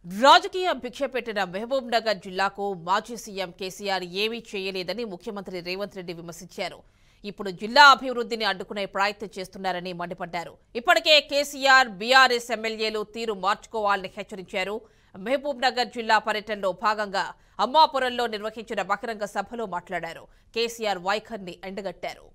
రాజకీయ భిక్ష పెట్టిన మహబూబ్ నగర్ జిల్లాకు మాజీ సీఎం కేసీఆర్ ఏమీ చేయలేదని ముఖ్యమంత్రి రేవంత్ రెడ్డి విమర్శించారు ఇప్పుడు జిల్లా అభివృద్ధిని అడ్డుకునే ప్రయత్నం చేస్తున్నారని మండిపడ్డారు ఇప్పటికే కేసీఆర్ బీఆర్ఎస్ ఎమ్మెల్యేలు తీరు మార్చుకోవాలని హెచ్చరించారు మహబూబ్ నగర్ జిల్లా పర్యటనలో భాగంగా అమ్మాపురంలో నిర్వహించిన బహిరంగ సభలో మాట్లాడారు కేసీఆర్ వైఖరిని ఎండగట్టారు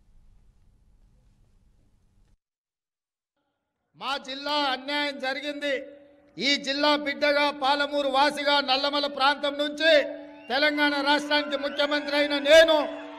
మా జిల్లా అన్యాయం జరిగింది ఈ జిల్లా బిడ్డగా పాలమూరు వాసిగా నల్లమల ప్రాంతం నుంచి తెలంగాణ రాష్ట్రానికి ముఖ్యమంత్రి అయిన నేను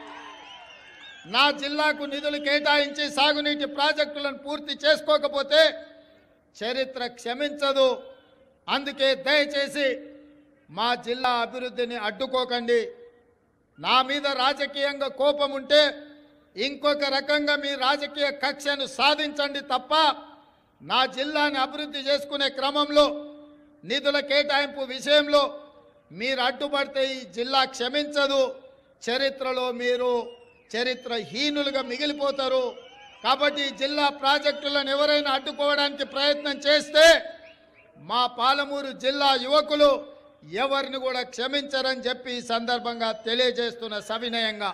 నా జిల్లాకు నిధులు కేటాయించి సాగునీటి ప్రాజెక్టులను పూర్తి చేసుకోకపోతే చరిత్ర క్షమించదు అందుకే దయచేసి మా జిల్లా అభివృద్ధిని అడ్డుకోకండి నా మీద రాజకీయంగా కోపం ఉంటే ఇంకొక రకంగా మీ రాజకీయ కక్షను సాధించండి తప్ప నా జిల్లాని అభివృద్ధి చేసుకునే క్రమంలో నిధుల కేటాయింపు విషయంలో మీరు అడ్డుపడితే ఈ జిల్లా క్షమించదు చరిత్రలో మీరు చరిత్రహీనులుగా మిగిలిపోతారు కాబట్టి ఈ జిల్లా ప్రాజెక్టులను ఎవరైనా అడ్డుకోవడానికి ప్రయత్నం చేస్తే మా పాలమూరు జిల్లా యువకులు ఎవరిని కూడా క్షమించరని చెప్పి ఈ సందర్భంగా తెలియజేస్తున్న సవినయంగా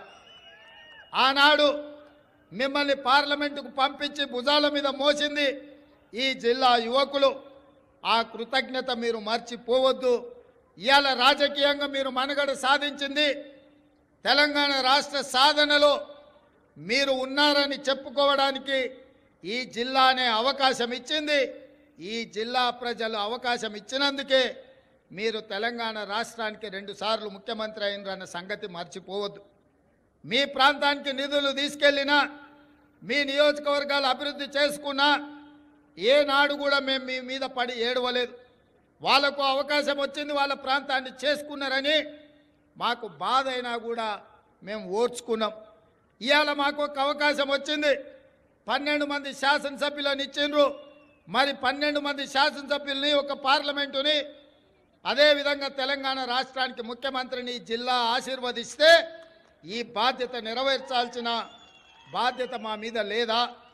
ఆనాడు మిమ్మల్ని పార్లమెంటుకు పంపించి భుజాల మీద మోసింది ఈ జిల్లా యువకులు ఆ కృతజ్ఞత మీరు మర్చిపోవద్దు ఇవాళ రాజకీయంగా మీరు మనుగడ సాధించింది తెలంగాణ రాష్ట్ర సాధనలో మీరు ఉన్నారని చెప్పుకోవడానికి ఈ జిల్లానే అవకాశం ఇచ్చింది ఈ జిల్లా ప్రజలు అవకాశం ఇచ్చినందుకే మీరు తెలంగాణ రాష్ట్రానికి రెండుసార్లు ముఖ్యమంత్రి అయినరన్న సంగతి మర్చిపోవద్దు మీ ప్రాంతానికి నిధులు తీసుకెళ్ళినా మీ నియోజకవర్గాలు అభివృద్ధి చేసుకున్నా ఏనాడు కూడా మేము మీ మీద పడి ఏడవలేదు వాళ్ళకు అవకాశం వచ్చింది వాళ్ళ ప్రాంతాన్ని చేసుకున్నారని మాకు బాధ అయినా కూడా మేము ఓర్చుకున్నాం ఇవాళ మాకు ఒక అవకాశం వచ్చింది పన్నెండు మంది శాసనసభ్యులను ఇచ్చిండ్రు మరి పన్నెండు మంది శాసనసభ్యుల్ని ఒక పార్లమెంటుని అదేవిధంగా తెలంగాణ రాష్ట్రానికి ముఖ్యమంత్రిని ఈ జిల్లా ఆశీర్వదిస్తే ఈ బాధ్యత నెరవేర్చాల్సిన బాధ్యత మా మీద లేదా